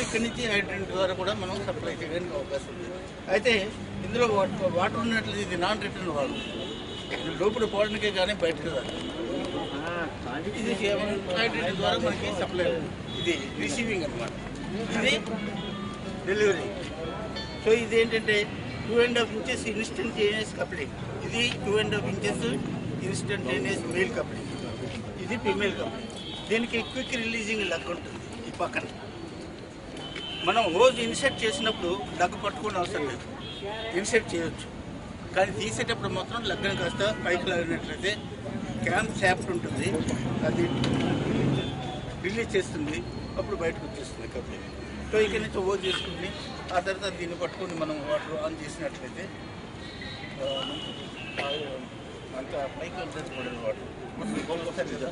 ఇక్కడి నుంచి హైడ్రెంట్ ద్వారా కూడా మనం సప్లై చేయడానికి అవకాశం ఉంది అయితే ఇందులో వాటర్ వాటర్ ఉన్నట్లయితే ఇది నాన్ రిటర్న్ వాటర్ ఇది లోపల పోవడానికే కానీ బయటకు రాదు ఇది హైడ్రెంట్ ద్వారా మనకి సప్లై ఇది రిసీవింగ్ అన్నమాట ఇది డెలివరీ సో ఇది ఏంటంటే two and half inches instantaneous coupling ఇది two and half inches instantaneous male coupling ఇది ఫీమేల్ కప్లింగ్ దీనికి క్విక్ రిలీజింగ్ లగ్ ఉంటుంది ఈ పక్కన మనం హోజ్ ఇన్సెట్ చేసినప్పుడు లగ్ పట్టుకునే అవసరం లేదు ఇన్సెట్ చేయొచ్చు కానీ తీసేటప్పుడు మాత్రం లగ్గన కాస్త పైకి లాగినట్లయితే క్యాంప్ శాప్ట్ ఉంటుంది అది రిలీజ్ చేస్తుంది అప్పుడు బయటకు వచ్చేస్తుంది కప్లింగ్ సో ఇక్కడ నుంచి హోజ్ చేసుకుని ఆ తర్వాత దీన్ని పట్టుకొని మనం వాటర్ ఆన్ చేసినట్లయితే ఆ, ఆ, అంత పైకి వచ్చేది కూడా వాటర్ ఒకసారి ఇద్దాం.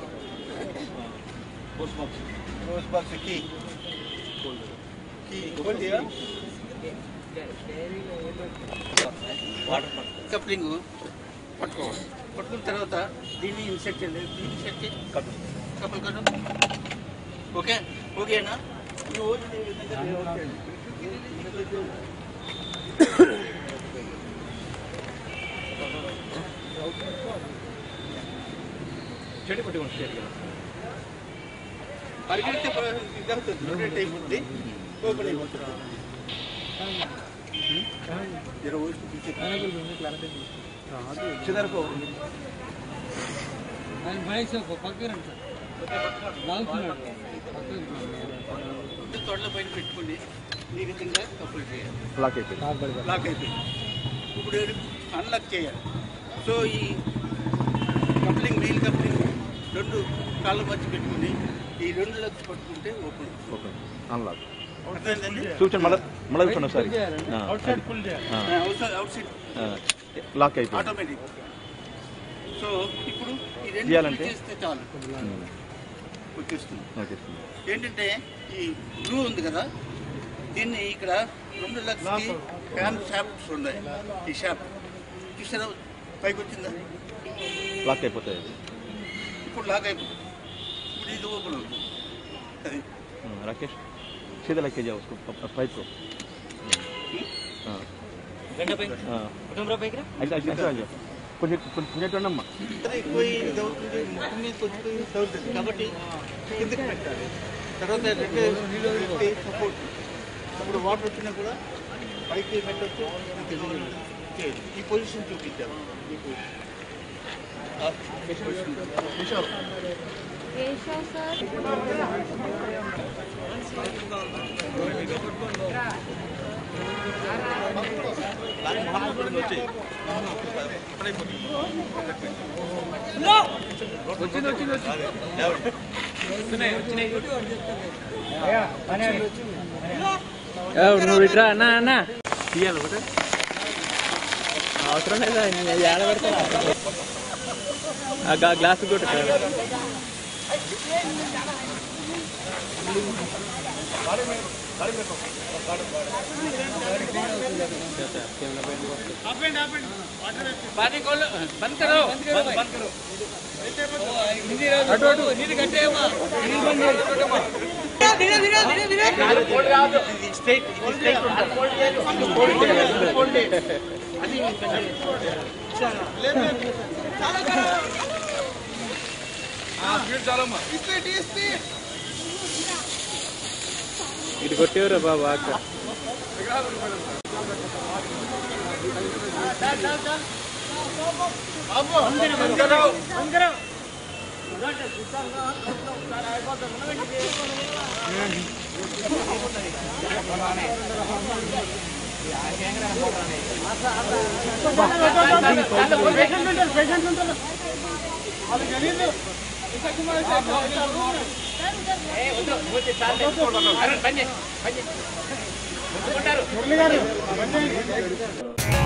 Rose box key key hold చేయా కప్లింగ్ పట్టుకోవాలి పట్టుకున్న తర్వాత దీన్ని ఇన్సెట్ చేయాలి దీన్ని ఇన్సెట్ చేసి కపుల్ కపుల్ కను ఓకే ఓకేనా ఈ ఓకే ఈ విధంగా layout చేయండి. చెడు పట్టుకోండి స్టేట్ పరిగెడితే ఇది అవుతుంది రొటేట్ అయిపోతుంది ఓపెన్ అయిపోతుంది జర ఊరికి పిలిచి చిదరకు తొడల పైన పెట్టుకుని ఈ విధంగా కపుల్ చేయాలి లాక్ అయిపోయింది లాక్ అయిపోయింది ఇప్పుడు అన్లాక్ చేయాలి సో ఈ కప్లింగ్ వీల్ కప్లింగ్ రెండు కాళ్ళ మధ్య పెట్టుకుని ఈ రెండు లక్ష పట్టుకుంటే ఓపెన్ ఓకే అన్లాక్ అర్థమైందండి చూపించండి మళ్ళీ మళ్ళీ చూడండి ఒకసారి అవుట్ సైడ్ ఫుల్ చేయాలి outside outside lock అయిపోయింది ఆటోమేటిక్ సో ఇప్పుడు ఈ రెండు చేయాలంటే? click చేస్తే చాలు వచ్చేస్తుంది ఓకే ఏంటంటే ఈ బ్లూ ఉంది కదా దీన్ని ఇక్కడ రెండు లక్షలకి ఫ్యాన్ షాప్స్ ఉన్నాయి ఈ షాప్ చూసారా పైకి వచ్చిందా లాక్ అయిపోతాయి ఇప్పుడు లాక్ అయిపోతుంది ఇప్పుడు ఇది ఓపెన్ అవుతుంది అది हाँ, राकेश सीधा लेके जाओ उसको प- पाइप को हाँ हाँ ऐसा ऐसा ऐसा आ जाओ కొంచెం కొంచెం కొంచెం అమ్మా అది పోయి ఇది అవుతుంది ముక్కు మీద వచ్చిపోయి తగులుతుంది కాబట్టి కిందకి పెట్టాలి తర్వాత రెండు సపోర్ట్ ఇప్పుడు వాటర్ వచ్చినా కూడా పైకి పెట్టచ్చు చేయొచ్చు. ఈ పొజిషన్ చూపించాను ఈ పొజిషన్ ఆ, ఈ పొజిషన్. విశాల్. కేశవ్ సార్ నువ్వు ఇట్రా అన్నా అన్నా తీయాలి ఒకటి అవసరం లేదా ఏడ పెడతా ఆ గ్లాస్ కూడా पानी खोल बंद करो बंद बंद करो అటు అటు నీరు కట్టేయమ్మా నీరు బంద్ చేసుకోమ్మా ధీరే ధీరే ధీరే ధీరే కోల్డ్ కాదు ఇది స్ట్రైట్ ఇది స్ట్రైట్ ఉంటుంది కోల్డ్ చేయాలి కోల్డ్ చేయాలి కోల్డ్ చేయాలి అది ఇది కొట్టేవరా బాబా అక్క పని పని